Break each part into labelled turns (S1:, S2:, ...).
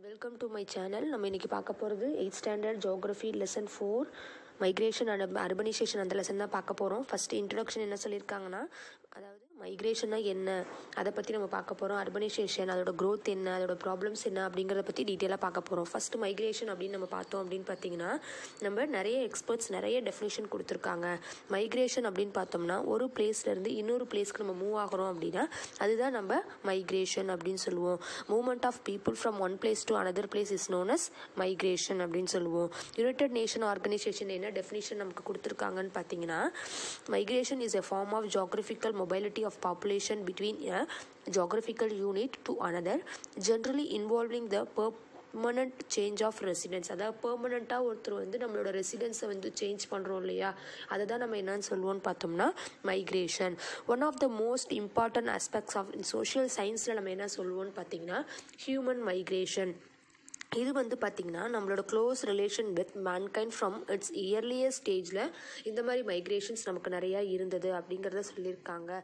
S1: Welcome to my channel நம்ம இன்றைக்கி பார்க்க போகிறது eight standard geography lesson four migration and urbanisation அந்த லெசன் தான் பார்க்க போகிறோம் ஃபஸ்ட்டு இன்ட்ரடக்ஷன் என்ன சொல்லியிருக்காங்கன்னா அதாவது மைக்ரேஷன்னா என்ன அதை பற்றி நம்ம பார்க்க போகிறோம் அர்பனைசேஷன் அதோட growth என்ன அதோட ப்ராப்ளம்ஸ் என்ன அப்படிங்கிறத பற்றி டீட்டெயிலாக பார்க்க போகிறோம் ஃபஸ்ட்டு மைக்ரேஷன் அப்படின்னு நம்ம பார்த்தோம் அப்படின்னு பார்த்தீங்கன்னா நம்ம நிறைய எக்ஸ்பர்ட்ஸ் நிறைய டெஃபினேஷன் கொடுத்துருக்காங்க மைக்ரேஷன் அப்படின்னு பார்த்தோம்னா ஒரு பிளேஸ்லேருந்து இன்னொரு பிளேஸ்க்கு நம்ம மூவ் ஆகிறோம் அப்படின்னா அதுதான் நம்ம மைக்ரேஷன் அப்படின்னு சொல்லுவோம் movement of people from one place to another place is known as migration அப்படின்னு சொல்லுவோம் யுனைடெட் நேஷன் ஆர்கனைசேஷன் என்ன டெஃபினேஷன் நமக்கு கொடுத்துருக்காங்கன்னு பார்த்தீங்கன்னா migration is a form of geographical mobility of population between a geographical unit to another generally involving the permanent change of residence அதாவது பெர்மனண்ட்டாக ஒருத்தர் வந்து நம்மளோட ரெசிடென்ஸை வந்து சேஞ்ச் பண்ணுறோம் இல்லையா அதை தான் நம்ம என்னன்னு சொல்லுவோம்னு பார்த்தோம்னா migration one of the most important aspects of social சயின்ஸில் நம்ம என்ன சொல்லுவோம்னு பார்த்தீங்கன்னா ஹியூமன் மைக்ரேஷன் இது வந்து பார்த்திங்கன்னா நம்மளோட close relation with mankind from its earlier ஸ்டேஜில் இந்த மாதிரி மைக்ரேஷன்ஸ் நமக்கு நிறையா இருந்தது அப்படிங்கிறத சொல்லியிருக்காங்க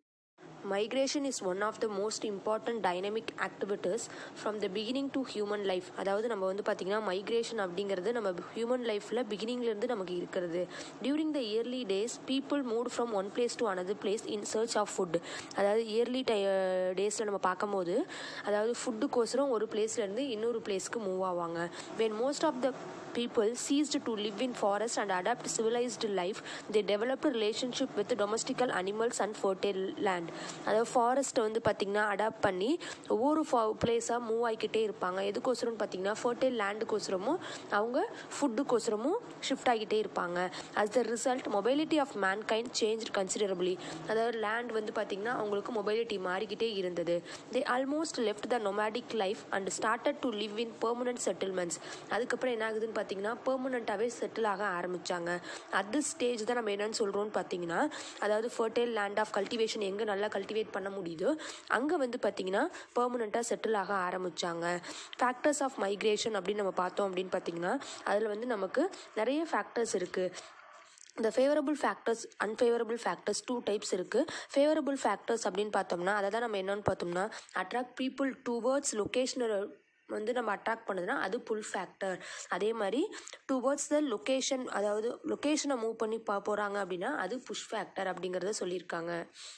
S1: migration is one of the most important dynamic activities from the beginning to human life அதாவது நம்ம வந்து பார்த்திங்கன்னா மைக்ரேஷன் அப்படிங்கிறது நம்ம ஹியூமன் லைஃப்பில் பிகினிங்லேருந்து நமக்கு இருக்கிறது during the early days people move from one place to another place in search of food அதாவது இயர்லி டை டேஸில் நம்ம பார்க்கும்போது அதாவது ஃபுட்டுக்கோசரம் ஒரு பிளேஸ்லேருந்து இன்னொரு பிளேஸ்க்கு மூவ் ஆவாங்க when most of the people ceased to live in forest and adapt civilized life they developed a relationship with domestical animals and fertile land அதாவது ஃபாரஸ்ட்டை வந்து பார்த்திங்கன்னா அடாப்ட் பண்ணி ஒவ்வொரு பிளேஸாக மூவ் ஆகிக்கிட்டே இருப்பாங்க எதுக்கோசரம்னு பார்த்தீங்கன்னா ஃபர்டைல் லேண்டுக்கோசரமும் அவங்க ஃபுட்டுக்கோசரமும் ஷிஃப்ட் ஆகிட்டே இருப்பாங்க as the result mobility of mankind change considerably அதாவது லேண்ட் வந்து பார்த்திங்கன்னா அவங்களுக்கு மொபைலிட்டி மாறிக்கிட்டே இருந்தது they almost left the nomadic life and started to live in permanent settlements அதுக்கப்புறம் என்ன ஆகுதுன்னு பார்த்தீங்கன்னா பெர்மனண்ட்டாகவே செட்டில் ஆக ஆரம்பித்தாங்க அது ஸ்டேஜ் தான் நம்ம என்னன்னு சொல்கிறோம்னு பார்த்தீங்கன்னா அதாவது ஃபர்டைல் லேண்ட் ஆஃப் கல்டிவேஷன் எங்கே நல்லா கல்டிவேட் பண்ண முடியுதோ அங்கே வந்து பார்த்தீங்கன்னா பெர்மனண்ட்டாக செட்டில் ஆக ஆரம்பித்தாங்க ஃபேக்டர்ஸ் ஆஃப் மைக்ரேஷன் அப்படின்னு நம்ம பார்த்தோம் அப்படின்னு பார்த்தீங்கன்னா அதில் வந்து நமக்கு நிறைய ஃபேக்டர்ஸ் இருக்குது இந்த favourable factors unfavourable factors two types இருக்குது ஃபேவரபிள் ஃபேக்டர்ஸ் அப்படின்னு பார்த்தோம்னா அதை தான் நம்ம என்னன்னு பார்த்தோம்னா அட்ராக்ட் பீப்புள் டுவர்ட்ஸ் லொக்கேஷனல் வந்து நம்ம அட்ராக்ட் பண்ணுதுன்னா அது புல் ஃபேக்டர் அதே மாதிரி டுவர்ட்ஸ் த லொக்கேஷன் அதாவது லொக்கேஷனை மூவ் பண்ணி பா போகிறாங்க அப்படின்னா அது புஷ் ஃபேக்டர் அப்படிங்கிறத சொல்லியிருக்காங்க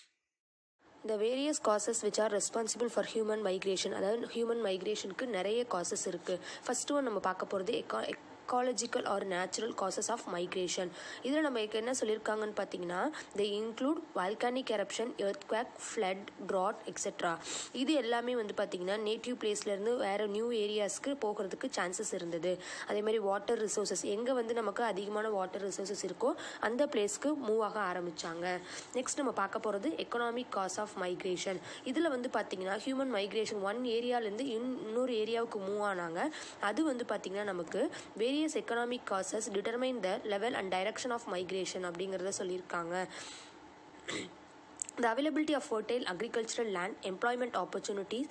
S1: the various causes which are responsible for human migration அதாவது ஹியூமன் மைக்ரேஷனுக்கு நிறைய காசஸ் இருக்குது ஃபஸ்ட்டு ஒன் நம்ம பார்க்க போகிறது எக்கா ecological or natural causes of migration இதில் நம்ம என்ன சொல்லியிருக்காங்கன்னு பார்த்தீங்கன்னா they include volcanic eruption earthquake flood drought etcetera இது எல்லாமே வந்து பார்த்திங்கன்னா நேட்டிவ் பிளேஸ்லேருந்து வேறு நியூ ஏரியாஸ்க்கு போகிறதுக்கு சான்சஸ் இருந்தது அதே மாதிரி வாட்டர் ரிசோர்ஸஸ் எங்கே வந்து நமக்கு அதிகமான வாட்டர் ரிசோர்ஸஸ் இருக்கோ அந்த பிளேஸ்க்கு மூவ் ஆக ஆரம்பித்தாங்க நெக்ஸ்ட் நம்ம பார்க்க போகிறது எக்கனாமிக் காஸ் ஆஃப் மைக்ரேஷன் இதில் வந்து பார்த்திங்கன்னா ஹியூமன் மைக்ரேஷன் ஒன் ஏரியாலேருந்து இன்னொரு ஏரியாவுக்கு மூவ் ஆனாங்க அது வந்து பார்த்திங்கன்னா நமக்கு various economic causes determine the level and direction of migration அப்படிங்கிறத சொல்லியிருக்காங்க the availability of fertile agricultural land employment opportunities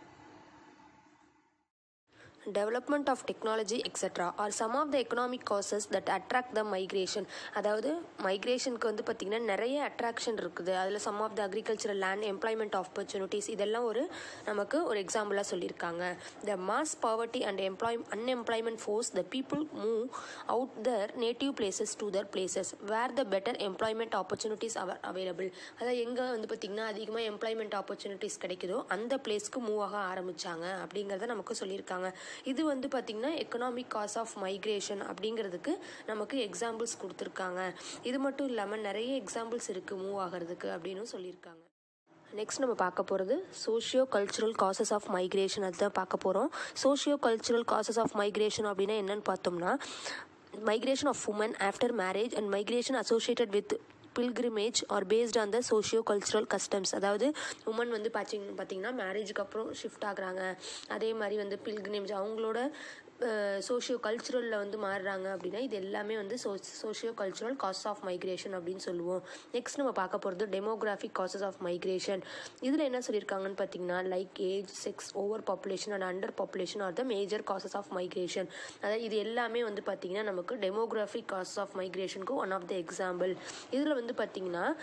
S1: development of technology etc are some of the economic causes that attract the migration அதாவது மைக்ரேஷனுக்கு வந்து பார்த்திங்கன்னா நிறைய attraction இருக்குது அதில் some of the agricultural land employment opportunities இதெல்லாம் ஒரு நமக்கு ஒரு எக்ஸாம்பிளாக சொல்லியிருக்காங்க the mass poverty and employ unemployment force the people move out their native places to their places where the better employment opportunities are available அதாவது எங்கே வந்து பார்த்திங்கன்னா அதிகமாக எம்ப்ளாய்மெண்ட் ஆப்பர்ச்சுனிட்டிஸ் கிடைக்குதோ அந்த பிளேஸ்க்கு மூவ் ஆக ஆரம்பித்தாங்க அப்படிங்கிறத நமக்கு சொல்லியிருக்காங்க இது வந்து பார்த்திங்கன்னா எக்கனாமிக் காஸ் ஆஃப் மைக்ரேஷன் அப்படிங்கிறதுக்கு நமக்கு எக்ஸாம்பிள்ஸ் கொடுத்துருக்காங்க இது மட்டும் இல்லாமல் நிறைய எக்ஸாம்பிள்ஸ் இருக்குது மூவ் ஆகிறதுக்கு அப்படின்னு சொல்லியிருக்காங்க நெக்ஸ்ட் நம்ம பார்க்க போகிறது socio cultural causes of migration அதுதான் பார்க்க போகிறோம் socio cultural causes of migration அப்படின்னா என்னன்னு பார்த்தோம்னா migration of women after marriage and migration associated with pilgrimage or based on the socio cultural customs அதாவது உமன் வந்து பார்த்திங் பார்த்திங்கன்னா மேரேஜுக்கு அப்புறம் ஷிஃப்ட் ஆகுறாங்க அதே மாதிரி வந்து பில்கிரிமேஜ் அவங்களோட சோஷியோ கல்ச்சுரலில் வந்து மாறுறாங்க அப்படின்னா இது எல்லாமே வந்து so socio cultural cause of migration அப்படின்னு சொல்லுவோம் நெக்ஸ்ட் நம்ம பார்க்க போகிறது டெமோகிராஃபிக் காசஸ் ஆஃப் மைக்ரேஷன் இதில் என்ன சொல்லியிருக்காங்கன்னு பார்த்தீங்கன்னா like age sex over population and under population are the major causes of migration அதாவது இது எல்லாமே வந்து பார்த்திங்கன்னா நமக்கு டெமோகிராஃபிக் காசஸ் ஆஃப் மைக்ரேஷனுக்கு ஒன் ஆஃப் த எக்ஸாம்பிள் இதில் வந்து பார்த்திங்கன்னா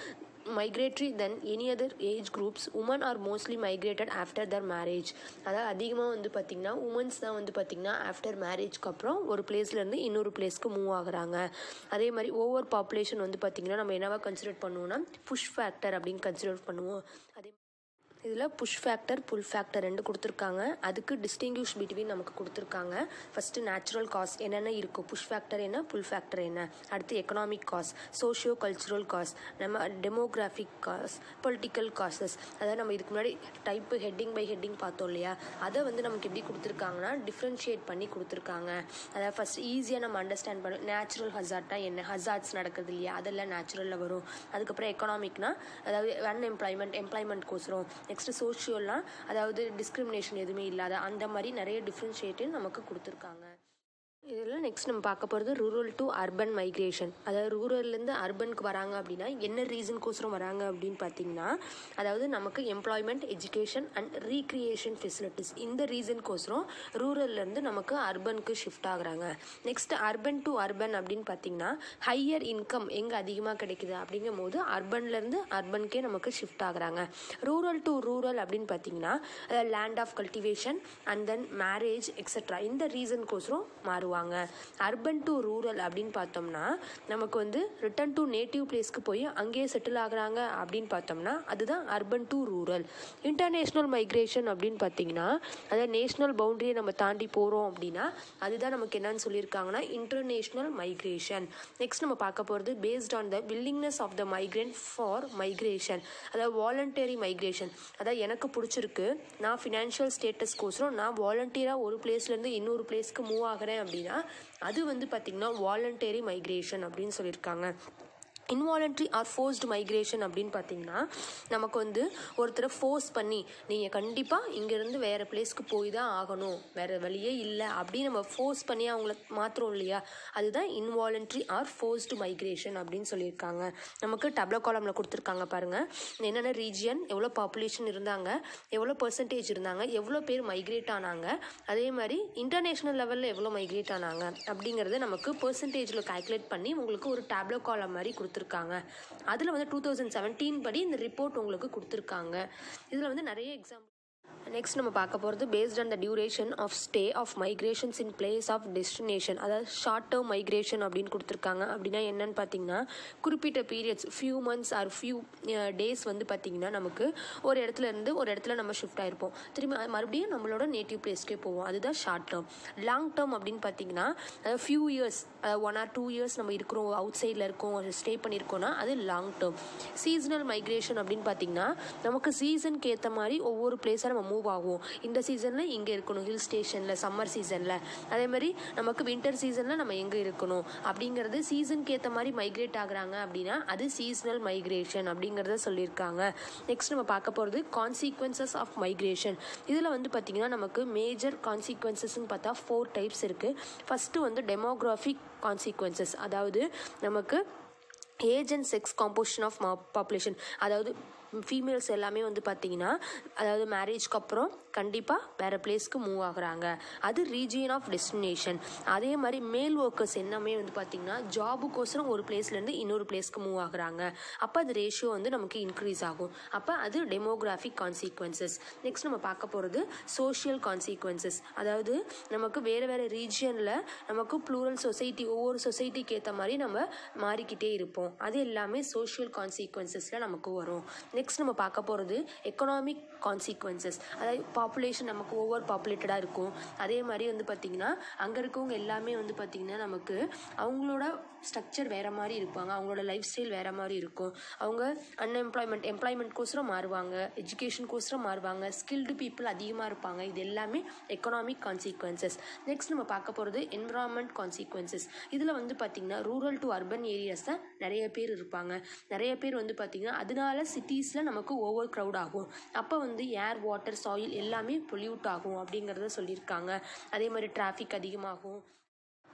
S1: migratory then any other age groups women are mostly migrated after their marriage அதாவது அதிகமாக வந்து பார்த்திங்கன்னா உமன்ஸ் தான் வந்து பார்த்திங்கன்னா ஆஃப்டர் மேரேஜ்க்கு அப்புறம் ஒரு பிளேஸ்லேருந்து இன்னொரு பிளேஸ்க்கு மூவ் ஆகுறாங்க அதே மாதிரி ஓவர் பாப்புலேஷன் வந்து பார்த்திங்கன்னா நம்ம என்னவா கன்சிடர் பண்ணுவோம்னா புஷ் ஃபேக்டர் அப்படின்னு கன்சிடர் பண்ணுவோம் அதே இதில் புஷ் ஃபேக்டர் புல் ஃபேக்டர் ரெண்டு கொடுத்துருக்காங்க அதுக்கு டிஸ்டிங்யூஷ் பிட்வீன் நமக்கு கொடுத்துருக்காங்க ஃபஸ்ட்டு நேச்சுரல் காஸ் என்னென்ன இருக்கும் புஷ் ஃபேக்டர் என்ன புல் ஃபேக்டர் என்ன அடுத்து economic cause socio cultural cause நம்ம டெமோகிராஃபிக் காஸ் பொலிட்டிக்கல் காசஸ் அதாவது நம்ம இதுக்கு முன்னாடி டைப்பு ஹெட்டிங் பை ஹெட்டிங் பார்த்தோம் இல்லையா அதை வந்து நமக்கு எப்படி கொடுத்துருக்காங்கன்னா டிஃப்ரென்ஷியேட் பண்ணி கொடுத்துருக்காங்க அதாவது ஃபஸ்ட் ஈஸியாக நம்ம அண்டர்ஸ்டாண்ட் பண்ண நேச்சுரல் ஹசார்ட்னா என்ன ஹசார்ட்ஸ் நடக்குது இல்லையா அதெல்லாம் நேச்சுரலில் வரும் அதுக்கப்புறம் எக்கனாமிக்னா அதாவது அன்எம்ப்ளாய்மெண்ட் எம்ப்ளாய்மெண்ட்கோசரம் நெக்ஸ்ட்டு சோஷியல்லாம் அதாவது டிஸ்கிரிமினேஷன் எதுவுமே இல்லாத அந்த மாதிரி நிறைய டிஃப்ரென்ஷியேட்டு நமக்கு கொடுத்துருக்காங்க இதில் நெக்ஸ்ட் நம்ம பார்க்க போகிறது ரூரல் டு அர்பன் மைக்ரேஷன் அதாவது ரூரல்லேருந்து அர்பனுக்கு வராங்க அப்படின்னா என்ன ரீசனுக்கோசரம் வராங்க அப்படின்னு பார்த்தீங்கன்னா அதாவது நமக்கு employment education and recreation facilities இந்த ரீசனுக்கோசரம் ரூரல்லேருந்து நமக்கு அர்பனுக்கு ஷிஃப்ட் ஆகுறாங்க நெக்ஸ்ட் அர்பன் டு அர்பன் அப்படின்னு பார்த்தீங்கன்னா ஹையர் இன்கம் எங்கே அதிகமாக கிடைக்குது அப்படிங்கும் போது அர்பன்லேருந்து அர்பனுக்கே நமக்கு ஷிஃப்ட் ஆகுறாங்க ரூரல் டு ரூரல் அப்படின்னு பார்த்தீங்கன்னா land of cultivation and then marriage etcetera இந்த ரீசனுக்கோசரம் மாறுவாங்க அர்பன் டு ரூரல் அப்படின்னு பார்த்தோம்னா நமக்கு வந்து ரிட்டன் டு நேட்டிவ் பிளேஸ்க்கு போய் அங்கேயே செட்டில் ஆகுறாங்க அப்படின்னு பார்த்தோம்னா அதுதான் urban to rural international migration அப்படின்னு பார்த்தீங்கன்னா அதாவது நேஷ்னல் பவுண்டரியை நம்ம தாண்டி போகிறோம் அப்படின்னா அதுதான் நமக்கு என்னன்னு சொல்லியிருக்காங்கன்னா இன்டர்நேஷ்னல் மைக்ரேஷன் நெக்ஸ்ட் நம்ம பார்க்க போகிறது based on the willingness of the migrant for migration அதாவது வாலண்டரி மைக்ரேஷன் அதாவது எனக்கு பிடிச்சிருக்கு நான் ஃபினான்ஷியல் ஸ்டேட்டஸ்க்கோசரம் நான் வாலண்டியராக ஒரு பிளேஸ்லேருந்து இன்னொரு பிளேஸ்க்கு மூவ் ஆகிறேன் அப்படின்னா அது வந்து பார்த்திங்கன்னா வாலண்டரி மைக்ரேஷன் அப்படின்னு சொல்லியிருக்காங்க இன்வாலண்ட்ரி ஆர் ஃபோர்ஸ்டு மைக்ரேஷன் அப்படின்னு பார்த்தீங்கன்னா நமக்கு வந்து ஒருத்தரை ஃபோர்ஸ் பண்ணி நீங்கள் கண்டிப்பாக இங்கேருந்து வேறு பிளேஸ்க்கு போய் தான் ஆகணும் வேறு வழியே இல்லை அப்படின்னு நம்ம ஃபோர்ஸ் பண்ணி அவங்கள மாற்றுறோம் இல்லையா அதுதான் இன்வாலண்ட்ரி ஆர் ஃபோர்ஸ்டு மைக்ரேஷன் அப்படின்னு சொல்லியிருக்காங்க நமக்கு டப்ளோ காலமில் கொடுத்துருக்காங்க பாருங்கள் என்னென்ன ரீஜியன் எவ்வளோ பாப்புலேஷன் இருந்தாங்க எவ்வளோ பர்சன்டேஜ் இருந்தாங்க எவ்வளோ பேர் மைக்ரேட் ஆனாங்க அதே மாதிரி இன்டர்நேஷ்னல் லெவலில் எவ்வளோ மைக்ரேட் ஆனாங்க அப்படிங்கிறத நமக்கு பர்சன்டேஜில் கால்குலேட் பண்ணி உங்களுக்கு ஒரு டேப்லோ காலம் மாதிரி கொடுத்து கொடுத்துருக்காங்க அதில் வந்து டூ தௌசண்ட் செவன்டீன் படி இந்த ரிப்போர்ட் உங்களுக்கு கொடுத்துருக்காங்க இதில் வந்து நிறைய எக்ஸாம்பிள் நெக்ஸ்ட் நம்ம பார்க்க போகிறது based on the duration of stay of migrations in place of destination அதாவது ஷார்ட் டேர்ம் மைக்ரேஷன் அப்படின்னு கொடுத்துருக்காங்க அப்படின்னா என்னன்னு பார்த்தீங்கன்னா குறிப்பிட்ட periods few months or few days வந்து பார்த்திங்கன்னா நமக்கு ஒரு இடத்துல இருந்து ஒரு இடத்துல நம்ம ஷிஃப்ட் ஆயிருப்போம் திரும்பி மறுபடியும் நம்மளோட நேட்டிவ் பிளேஸ்க்கே போவோம் அதுதான் ஷார்ட் டேர்ம் லாங் டேர்ம் அப்படின்னு பார்த்தீங்கன்னா few years one or two years நம்ம இருக்கிறோம் அவுட் சைடில் இருக்கோம் ஸ்டே பண்ணியிருக்கோம்னா அது லாங் டேர்ம் சீசனல் மைக்ரேஷன் அப்படின்னு பார்த்தீங்கன்னா நமக்கு சீசனுக்கு ஏற்ற மாதிரி ஒவ்வொரு பிளேஸாக நம்ம மூவ் ஆகும் இந்த சீசனில் இங்கே இருக்கணும் ஹில் ஸ்டேஷனில் சம்மர் சீசனில் அதே மாதிரி நமக்கு வின்டர் சீசனில் நம்ம எங்கே இருக்கணும் அப்படிங்கிறது சீசனுக்கு ஏற்ற மாதிரி மைக்ரேட் ஆகுறாங்க அப்படின்னா அது சீசனல் மைக்ரேஷன் அப்படிங்கிறத சொல்லியிருக்காங்க நெக்ஸ்ட் நம்ம பார்க்க போகிறது கான்சீக்வன்சஸ் ஆஃப் மைக்ரேஷன் இதில் வந்து பார்த்திங்கன்னா நமக்கு மேஜர் கான்சீக்வன்சஸ்ன்னு பார்த்தா ஃபோர் டைப்ஸ் இருக்குது ஃபஸ்ட்டு வந்து டெமோக்ராஃபிக் கான்சீக்வன்சஸ் அதாவது நமக்கு age and sex composition of population அதாவது ஃபீமேல்ஸ் எல்லாமே வந்து பார்த்திங்கன்னா அதாவது மேரேஜ்க்கு அப்புறம் கண்டிப்பாக வேறு பிளேஸ்க்கு மூவ் ஆகுறாங்க அது ரீஜியன் ஆஃப் டெஸ்டினேஷன் அதே மாதிரி மேல் ஒர்க்கர்ஸ் எல்லாமே வந்து பார்த்திங்கன்னா ஜாபுக்கோசரம் ஒரு பிளேஸ்லேருந்து இன்னொரு பிளேஸ்க்கு மூவ் ஆகுறாங்க அப்போ அது ரேஷியோ வந்து நமக்கு இன்க்ரீஸ் ஆகும் அப்போ அது டெமோகிராஃபிக் கான்சீக்வன்சஸ் நெக்ஸ்ட் நம்ம பார்க்க போகிறது சோஷியல் கான்சீக்வன்சஸ் அதாவது நமக்கு வேறு வேறு ரீஜியனில் நமக்கு ப்ளூரல் சொசைட்டி ஒவ்வொரு சொசைட்டிக்கு ஏற்ற மாதிரி நம்ம மாறிக்கிட்டே இருப்போம் அது எல்லாமே சோஷியல் கான்சீக்வன்சஸில் நமக்கு வரும் நெக்ஸ்ட் நம்ம பார்க்க போகிறது எக்கனாமிக் கான்சீக்வன்சஸ் அதாவது பாப்புலேஷன் நமக்கு ஓவர் பாப்புலேட்டடாக இருக்கும் அதே மாதிரி வந்து பார்த்திங்கன்னா அங்கே இருக்கவங்க எல்லாமே வந்து பார்த்திங்கன்னா நமக்கு அவங்களோட ஸ்ட்ரக்சர் வேறு மாதிரி இருப்பாங்க அவங்களோட லைஃப் ஸ்டைல் வேறு மாதிரி இருக்கும் அவங்க அன்எம்ப்ளாய்மெண்ட் எம்ப்ளாய்மெண்ட்கோசரம் மாறுவாங்க எஜுகேஷனுக்கோசரம் மாறுவாங்க ஸ்கில்டு பீப்புள் அதிகமாக இருப்பாங்க இது எல்லாமே எக்கனாமிக் கான்சீக்வன்சஸ் நெக்ஸ்ட் நம்ம பார்க்க போகிறது என்விரான்மெண்ட் கான்சீக்வன்சஸ் இதில் வந்து பார்த்திங்கன்னா ரூரல் டு அர்பன் ஏரியாஸ் தான் நிறைய பேர் இருப்பாங்க நிறைய பேர் வந்து பார்த்திங்கன்னா அதனால சிட்டிஸில் நமக்கு ஓவர் க்ரௌட் ஆகும் அப்போ வந்து ஏர் வாட்டர் சாயில் எல்லாமே பொல்யூட் ஆகும் அப்படிங்கிறத சொல்லியிருக்காங்க அதே மாதிரி டிராஃபிக் அதிகமாகும்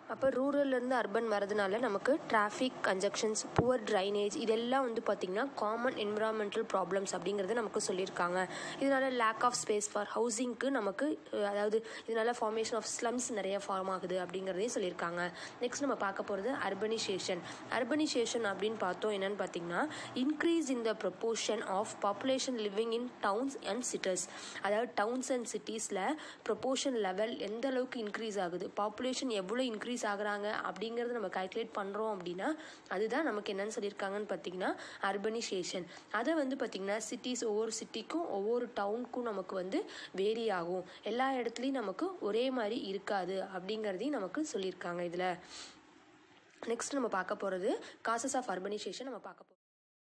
S1: அப்போ ரூரல்லேருந்து அர்பன் வரதுனால நமக்கு டிராஃபிக் கன்ஜெக்ஷன்ஸ் புவர் ட்ரைனேஜ் இதெல்லாம் வந்து பார்த்திங்கன்னா காமன் என்விரான்மெண்டல் ப்ராப்ளம்ஸ் அப்படிங்கிறது நமக்கு சொல்லியிருக்காங்க இதனால லேக் ஆஃப் ஸ்பேஸ் ஃபார் ஹவுசிங்க்கு நமக்கு அஹ், அதாவது இதனால ஃபார்மேஷன் ஆஃப் ஸ்லம்ஸ் நிறைய ஃபார்ம் ஆகுது அப்படிங்கிறதையும் சொல்லியிருக்காங்க நெக்ஸ்ட் நம்ம பார்க்க போகிறது அர்பனைசேஷன் அர்பனைசேஷன் அப்படின்னு பார்த்தோம் என்னன்னு பார்த்தீங்கன்னா increase in the proportion of population living in towns and cities அதாவது டவுன்ஸ் அண்ட் சிட்டிஸில் ப்ரொப்போர்ஷன் லெவல் எந்த அளவுக்கு இன்க்ரீஸ் ஆகுது பாப்புலேஷன் எவ்வளோ இன்க்ரீஸ் ஆகுறாங்க அப்படிங்கிறத நம்ம கால்குலேட் பண்ணுறோம் அப்படின்னா அதுதான் நமக்கு என்னன்னு சொல்லியிருக்காங்கன்னு பார்த்தீங்கன்னா அர்பனைசேஷன் அதை வந்து பார்த்திங்கன்னா சிட்டிஸ் ஒவ்வொரு சிட்டிக்கும் ஒவ்வொரு டவுனுக்கும் நமக்கு வந்து வேரி ஆகும் எல்லா இடத்துலையும் நமக்கு ஒரே மாதிரி இருக்காது அப்படிங்கிறதையும் நமக்கு சொல்லியிருக்காங்க இதில் நெக்ஸ்ட் நம்ம பார்க்க போகிறது காசஸ் ஆஃப் அர்பனைசேஷன் நம்ம பார்க்க போகிறோம்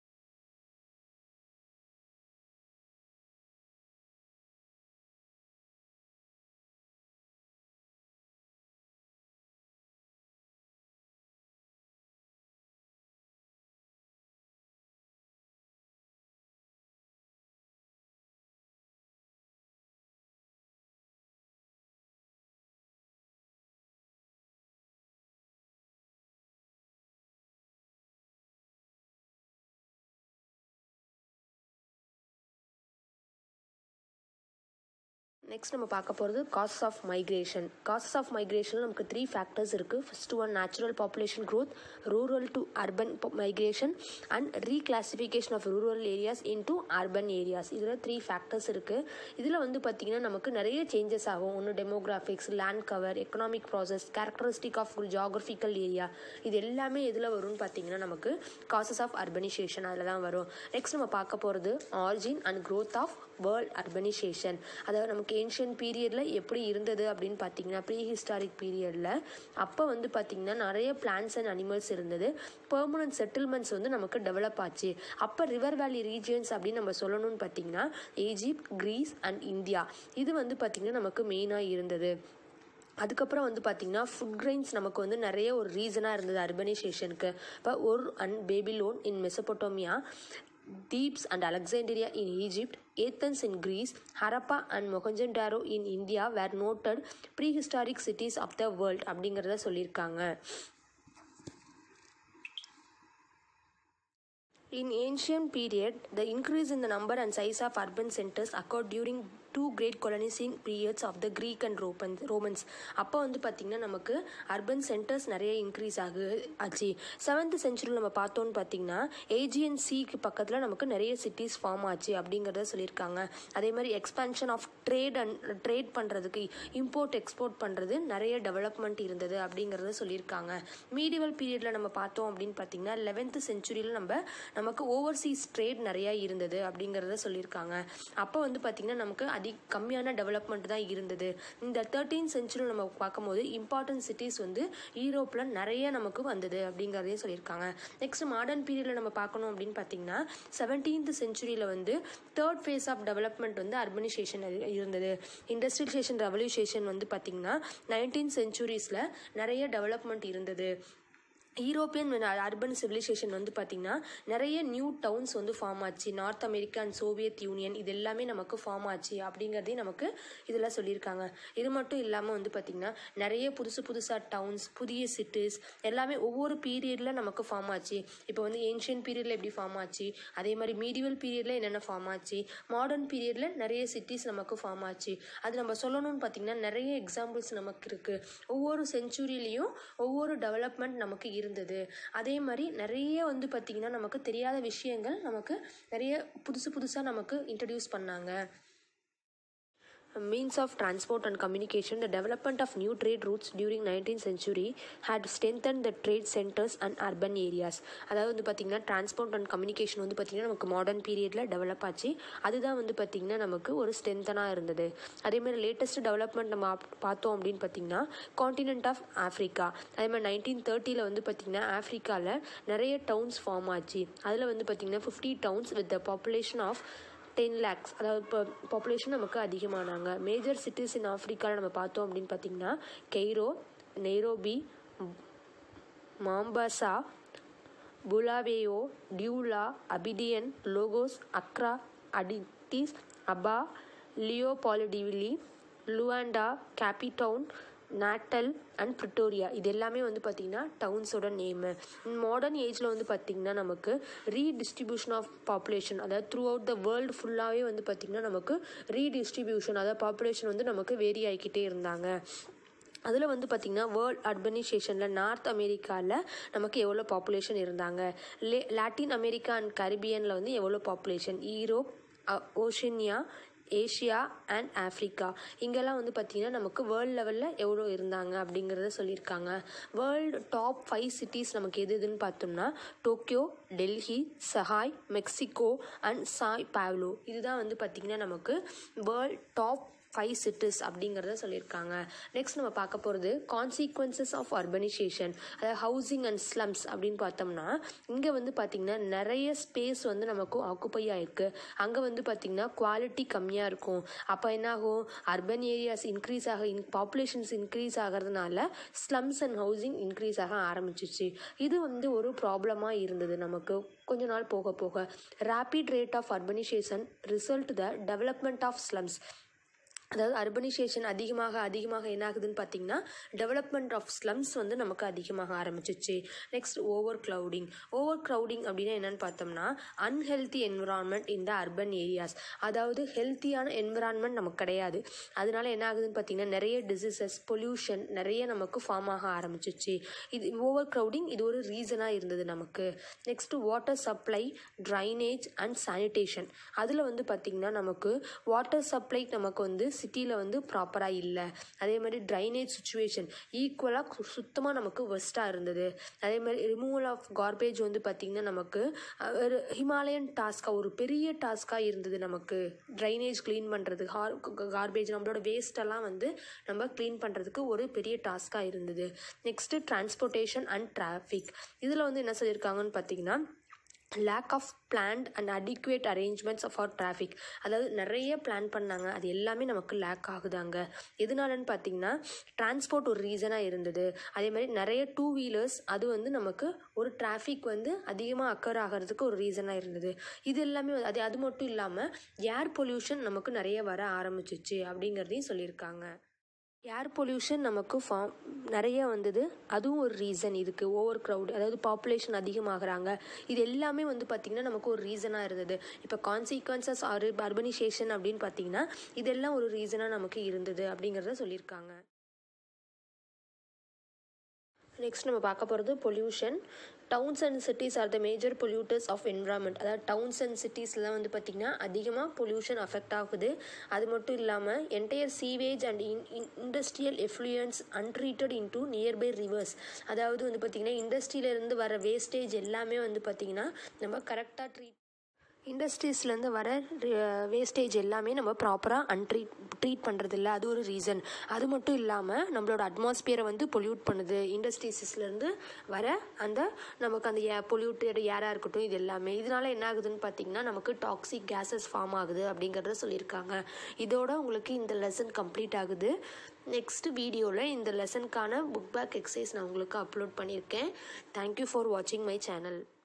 S1: நெக்ஸ்ட் நம்ம பார்க்க போகிறது causes of migration causes of migration நமக்கு த்ரீ ஃபேக்டர்ஸ் இருக்குது first one natural population growth rural to urban migration and reclassification of rural areas into urban areas இதில் த்ரீ ஃபேக்டர்ஸ் இருக்குது இதில் வந்து பார்த்திங்கன்னா நமக்கு நிறைய சேஞ்சஸ் ஆகும் ஒன்று demographics land cover economic process characteristic of geographical area இது எல்லாமே எதில் வரும்னு பார்த்தீங்கன்னா நமக்கு காசஸ் ஆஃப் அர்பனைசேஷன் அதில் தான் வரும் நெக்ஸ்ட் நம்ம பார்க்க போகிறது origin and growth of world urbanisation அதாவது நமக்கு ஏன்ஷியன் பீரியடில் எப்படி இருந்தது அப்படின்னு பார்த்தீங்கன்னா ப்ரீ ஹிஸ்டாரிக் பீரியடில் அப்போ வந்து பார்த்திங்கன்னா நிறைய பிளான்ஸ் அண்ட் அனிமல்ஸ் இருந்தது பெர்மனன்ட் செட்டில்மெண்ட்ஸ் வந்து நமக்கு டெவலப் ஆச்சு அப்போ ரிவர் வேலி ரீஜியன்ஸ் அப்படின்னு நம்ம சொல்லணும்னு பார்த்தீங்கன்னா ஈஜிப்ட் கிரீஸ் அண்ட் இந்தியா இது வந்து பார்த்திங்கன்னா நமக்கு மெயினாக இருந்தது அதுக்கப்புறம் வந்து பார்த்திங்கன்னா ஃபுட் கிரெயின்ஸ் நமக்கு வந்து நிறைய ஒரு ரீசனாக இருந்தது அர்பனைசேஷனுக்கு இப்போ ஒரு and Babylon in Mesopotamia Thebes and Alexandria in Egypt, Athens in Greece, Harappa and Mohenjo-daro in India were noted prehistoric cities of the world அப்படிங்கிறத சொல்லியிருக்காங்க In ancient period, the increase in the number and size of urban centers occurred during two great colonizing periods of the Greek and Roman Romans. அப்போ வந்து பார்த்திங்கன்னா நமக்கு urban centres நிறைய increase ஆகு ஆச்சு seventh செஞ்சுரியில் நம்ம பார்த்தோன்னு பார்த்தீங்கன்னா ஏஜியன் சிக்கு பக்கத்தில் நமக்கு நிறைய சிட்டிஸ் ஃபார்ம் ஆச்சு அப்படிங்கிறத சொல்லியிருக்காங்க அதே மாதிரி expansion of trade and trade பண்ணுறதுக்கு இம்போர்ட் எக்ஸ்போர்ட் பண்ணுறது நிறைய டெவலப்மெண்ட் இருந்தது அப்படிங்கிறத சொல்லியிருக்காங்க மீடிவல் பீரியடில் நம்ம பார்த்தோம் அப்படின்னு பார்த்தீங்கன்னா லெவன்த் செஞ்சுரியில் நம்ம நமக்கு ஓவர்சீஸ் ட்ரேட் நிறையா இருந்தது அப்படிங்கிறத சொல்லியிருக்காங்க அப்போ வந்து பார்த்திங்கன்னா நமக்கு அதி கம்மியான டெவலப்மெண்ட் தான் இருந்தது இந்த தேர்ட்டீன் செஞ்சுரியில் நம்ம பார்க்கும்போது இம்பார்ட்டன்ட் சிட்டிஸ் வந்து யூரோப்பில் நிறைய நமக்கு வந்தது அப்படிங்கிறதையும் சொல்லியிருக்காங்க நெக்ஸ்ட் மாடர்ன் பீரியடில் நம்ம பார்க்கணும் அப்படின்னு பார்த்தீங்கன்னா செவன்டீன்த் செஞ்சுரியில் வந்து தேர்ட் ஃபேஸ் ஆஃப் டெவலப்மெண்ட் வந்து அர்பனைசேஷன் இருந்தது இண்டஸ்ட்ரியலைசேஷன் ரெவல்யூஷேஷன் வந்து பார்த்திங்கன்னா நைன்டீன் செஞ்சுரிஸில் நிறைய டெவலப்மெண்ட் இருந்தது யூரோப்பியன் அர்பன் சிவிலைசேஷன் வந்து பார்த்திங்கன்னா நிறைய நியூ டவுன்ஸ் வந்து ஃபார்ம் ஆச்சு North America and Soviet Union இது எல்லாமே நமக்கு ஃபார்ம் ஆச்சு அப்படிங்கிறதையும் நமக்கு இதில் சொல்லியிருக்காங்க இது மட்டும் இல்லாமல் வந்து பார்த்திங்கன்னா நிறைய புதுசு புதுசாக டவுன்ஸ் புதிய சிட்டிஸ் எல்லாமே ஒவ்வொரு பீரியடில் நமக்கு ஃபார்ம் ஆச்சு இப்போ வந்து ஏன்ஷியன் பீரியடில் எப்படி ஃபார்ம் ஆச்சு அதே மாதிரி மீடிவல் பீரியடில் என்னென்ன ஃபார்ம் ஆச்சு மாடர்ன் பீரியடில் நிறைய சிட்டிஸ் நமக்கு ஃபார்ம் ஆச்சு அது நம்ம சொல்லணும்னு பார்த்திங்கன்னா நிறைய எக்ஸாம்பிள்ஸ் நமக்கு இருக்குது ஒவ்வொரு செஞ்சுரியிலையும் ஒவ்வொரு டெவலப்மெண்ட் நமக்கு இருந்தது அதே மாதிரி நிறைய வந்து பார்த்திங்கன்னா நமக்கு தெரியாத விஷயங்கள் நமக்கு நிறைய புதுசு புதுசாக நமக்கு இன்ட்ரடியூஸ் பண்ணாங்க means of transport and communication, the development of new trade routes during 19th century had strengthened the trade centers and urban areas. அதாவது வந்து பார்த்திங்கன்னா டிரான்ஸ்போர்ட் அண்ட் கம்யூனிகேஷன் வந்து பார்த்திங்கன்னா நமக்கு மாடர்ன் பீரியடில் டெவலப் ஆச்சு அதுதான் வந்து பார்த்திங்கன்னா நமக்கு ஒரு ஸ்ட்ரென்த்தனாக இருந்தது அதே மாதிரி லேட்டஸ்ட் டெவலப்மெண்ட் நம்ம அப்- பார்த்தோம் அப்படின்னு பார்த்திங்கன்னா காண்டினென்ட் ஆஃப் ஆஃப்ரிக்கா அதே மாதிரி நைன்டீன் தேர்ட்டியில் வந்து பார்த்திங்கன்னா ஆஃப்ரிக்காவில் நிறைய டவுன்ஸ் ஃபார்ம் ஆச்சு அதில் வந்து பார்த்திங்கன்னா fifty towns with the population of ten lakhs அதாவது இப்போ பாப்புலேஷன் நமக்கு அதிகமானாங்க மேஜர் சிட்டிஸ் இன் ஆஃப்ரிக்காவில் நம்ம பார்த்தோம் அப்படின்னு பார்த்தீங்கன்னா Cairo Nairobi Mombasa Bulawayo Douala Abidjan Lagos Accra Addis Ababa Leopoldville Luanda Cape Town Natal and Pretoria இது எல்லாமே வந்து பார்த்திங்கன்னா டவுன்ஸோட நேமு மாடர்ன் ஏஜில் வந்து பார்த்திங்கன்னா நமக்கு ரீடிஸ்ட்ரிபியூஷன் ஆஃப் பாப்புலேஷன் அதாவது த்ரூ அவுட் த வேர்ல்டு ஃபுல்லாகவே வந்து பார்த்திங்கன்னா நமக்கு ரீடிஸ்ட்ரிபியூஷன் அதாவது பாப்புலேஷன் வந்து நமக்கு வேரி ஆகிக்கிட்டே இருந்தாங்க அதில் வந்து பார்த்திங்கன்னா வேர்ல்ட் அர்பனைசேஷனில் நார்த் அமெரிக்காவில் நமக்கு எவ்வளோ பாப்புலேஷன் இருந்தாங்க லே லாட்டின் அமெரிக்கா அண்ட் கரிபியனில் வந்து எவ்வளோ population Europe Oceania Asia and Africa இங்கெல்லாம் வந்து பார்த்திங்கன்னா நமக்கு வேர்ல்டு லெவலில் எவ்வளோ இருந்தாங்க அப்படிங்கிறத சொல்லியிருக்காங்க வேர்ல்டு டாப் ஃபைவ் சிட்டிஸ் நமக்கு எது எதுன்னு பார்த்தோம்னா Tokyo Delhi Shanghai Mexico and Sao Paulo இதுதான் வந்து பார்த்திங்கன்னா நமக்கு வேர்ல்ட் டாப் ஃபைவ் சிட்டிஸ் அப்படிங்கிறத சொல்லியிருக்காங்க நெக்ஸ்ட் நம்ம பார்க்க போகிறது கான்சிக்வன்சஸ் ஆஃப் அர்பனைசேஷன் அதாவது ஹவுசிங் அண்ட் ஸ்லம்ஸ் அப்படின்னு பார்த்தோம்னா இங்கே வந்து பார்த்திங்கன்னா நிறைய ஸ்பேஸ் வந்து நமக்கு ஆக்குப்பை ஆயிருக்கு அங்கே வந்து பார்த்திங்கன்னா குவாலிட்டி கம்மியாக இருக்கும் அப்போ என்னாகும் அர்பன் ஏரியாஸ் இன்க்ரீஸ் ஆக இன் பாப்புலேஷன்ஸ் இன்க்ரீஸ் ஆகிறதுனால ஸ்லம்ஸ் அண்ட் ஹவுசிங் இன்க்ரீஸ் ஆக ஆரம்பிச்சிச்சு இது வந்து ஒரு ப்ராப்ளமாக இருந்தது நமக்கு கொஞ்ச நாள் போக போக rapid rate of urbanisation result the development of slums அதாவது அர்பனைசேஷன் அதிகமாக அதிகமாக என்ன ஆகுதுன்னு பார்த்தீங்கன்னா டெவலப்மெண்ட் ஆஃப் ஸ்லம்ஸ் வந்து நமக்கு அதிகமாக ஆரம்பிச்சிச்சு next over clouding over crowding அப்படின்னா என்னன்னு பார்த்தோம்னா அன்ஹெல்த்தி என்விரான்மெண்ட் இந்த அர்பன் ஏரியாஸ் அதாவது ஹெல்த்தியான என்விரான்மெண்ட் நமக்கு கிடையாது அதனால என்ன ஆகுதுன்னு பார்த்தீங்கன்னா நிறைய டிசீசஸ் பொல்யூஷன் நிறைய நமக்கு ஃபார்ம் ஆக ஆரம்பிச்சிச்சு இது ஓவர் க்ரௌடிங் இது ஒரு ரீசனாக இருந்தது நமக்கு next water supply drainage and sanitation அதில் வந்து பார்த்திங்கன்னா நமக்கு வாட்டர் சப்ளை நமக்கு வந்து சிட்டியில் வந்து ப்ராப்பராக இல்லை அதே மாதிரி ட்ரைனேஜ் சுச்சுவேஷன் ஈக்குவலாக சுத்தமாக நமக்கு வெஸ்ட்டாக இருந்தது அதே மாதிரி ரிமூவல் ஆஃப் கார்பேஜ் வந்து பார்த்திங்கன்னா நமக்கு அஹ், ஒரு ஹிமாலயன் டாஸ்க்காக ஒரு பெரிய டாஸ்க்காக இருந்தது நமக்கு ட்ரைனேஜ் க்ளீன் பண்ணுறது ஹார் கார்பேஜ் நம்மளோட வேஸ்ட்டெல்லாம் வந்து நம்ம க்ளீன் பண்ணுறதுக்கு ஒரு பெரிய டாஸ்க்காக இருந்தது நெக்ஸ்ட்டு டிரான்ஸ்போர்ட்டேஷன் அண்ட் டிராஃபிக் இதில் வந்து என்ன சொல்லியிருக்காங்கன்னு பார்த்தீங்கன்னா lack of plant and adequate arrangements of or traffic அதாவது நிறைய பிளான் பண்ணாங்க அது எல்லாமே நமக்கு லேக் ஆகுதாங்க எதனாலன்னு பார்த்தீங்கன்னா டிரான்ஸ்போர்ட் ஒரு ரீசனாக இருந்தது அதே மாதிரி நிறைய டூ வீலர்ஸ் அது வந்து நமக்கு ஒரு டிராஃபிக் வந்து அதிகமாக அக்கர் ஆகிறதுக்கு ஒரு ரீசனாக இருந்தது இது எல்லாமே வந்து- அது அது மட்டும் இல்லாமல் ஏர் பொல்யூஷன் நமக்கு நிறைய வர ஆரம்பிச்சிச்சு அப்படிங்கிறதையும் சொல்லியிருக்காங்க ஏர் பொல்யூஷன் நமக்கு ஃபார்ம் நிறைய வந்தது அதுவும் ஒரு ரீசன் இதுக்கு ஓவர் க்ரௌட் அதாவது பாப்புலேஷன் அதிகமாகறாங்க இது எல்லாமே வந்து பார்த்திங்கன்னா நமக்கு ஒரு ரீசனாக இருந்தது இப்போ கான்சிக்வன்சஸ் ஆர் அர்பனைசேஷன் அப்படின்னு பார்த்தீங்கன்னா இதெல்லாம் ஒரு ரீசனாக நமக்கு இருந்தது அப்படிங்கிறத சொல்லியிருக்காங்க நெக்ஸ்ட் நம்ம பார்க்க போகிறது pollution towns and cities are the major polluters of environment அதாவது டவுன்ஸ் அண்ட் சிட்டிஸ்லாம் வந்து பார்த்திங்கன்னா அதிகமாக பொல்யூஷன் அஃபெக்ட் ஆகுது அது மட்டும் இல்லாமல் entire sewage and in industrial effluents untreated into nearby rivers அதாவது வந்து பார்த்திங்கன்னா இண்டஸ்ட்ரியிலேருந்து வர வேஸ்டேஜ் எல்லாமே வந்து பார்த்திங்கன்னா நம்ம கரெக்டாக ட்ரீட் இண்டஸ்ட்ரீஸ்லேருந்து வர வேஸ்டேஜ் எல்லாமே நம்ம ப்ராப்பராக அன்ட்ரீட் ட்ரீட் பண்ணுறதில்ல அது ஒரு ரீசன் அது மட்டும் இல்லாமல் நம்மளோட அட்மாஸ்பியரை வந்து பொல்யூட் பண்ணுது இண்டஸ்ட்ரீஸ்லேருந்து வர அந்த நமக்கு அந்த ஏ பொல்யூட்டட் ஏராக இருக்கட்டும் இது எல்லாமே இதனால என்ன ஆகுதுன்னு பார்த்தீங்கன்னா நமக்கு டாக்ஸிக் கேஸஸ் ஃபார்ம் ஆகுது அப்படிங்கிறத சொல்லியிருக்காங்க இதோட உங்களுக்கு இந்த லெசன் கம்ப்ளீட் ஆகுது நெக்ஸ்ட் வீடியோவில் இந்த லெசனுக்கான புக் பேக் எக்ஸசைஸ் நான் உங்களுக்கு அப்லோட் பண்ணியிருக்கேன் தேங்க்யூ ஃபார் வாட்சிங் மை சேனல்